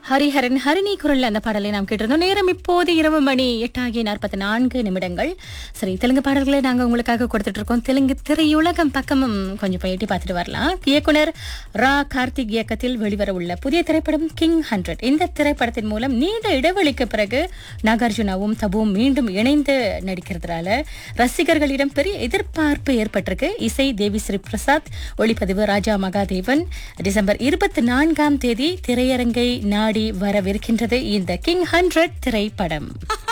ஹரிஹரன் ஹரிணி குரல் அந்த பாடலை நாம் கேட்டிருந்தோம் நேரம் இப்போது இரவு மணி எட்டாகி நாற்பத்தி நான்கு நிமிடங்கள் சரி தெலுங்கு பாடல்களை நாங்க உங்களுக்காக கொடுத்துட்டு இருக்கோம் தெலுங்கு திரையுலகம் பக்கமும் கொஞ்சம் போய் எட்டி பார்த்துட்டு வரலாம் இயக்குனர் ரா கார்த்திக் இயக்கத்தில் வெளிவர உள்ள புதிய திரைப்படம் கிங் ஹண்ட்ரட் இந்த திரைப்படத்தின் மூலம் நீண்ட இடைவெளிக்கு பிறகு நாகார்ஜுனாவும் தபுவும் மீண்டும் இணைந்து நடிக்கிறதுனால ரசிகர்களிடம் பெரிய எதிர்பார்ப்பு ஏற்பட்டிருக்கு இசை தேவி ஸ்ரீ பிரசாத் ஒளிப்பதிவு ராஜா மகாதேவன் டிசம்பர் இருபத்தி நான்காம் தேதி திரையரங்கை நாடி வரவிருக்கின்றது இந்த கிங் ஹண்ட்ரட் திரைப்படம்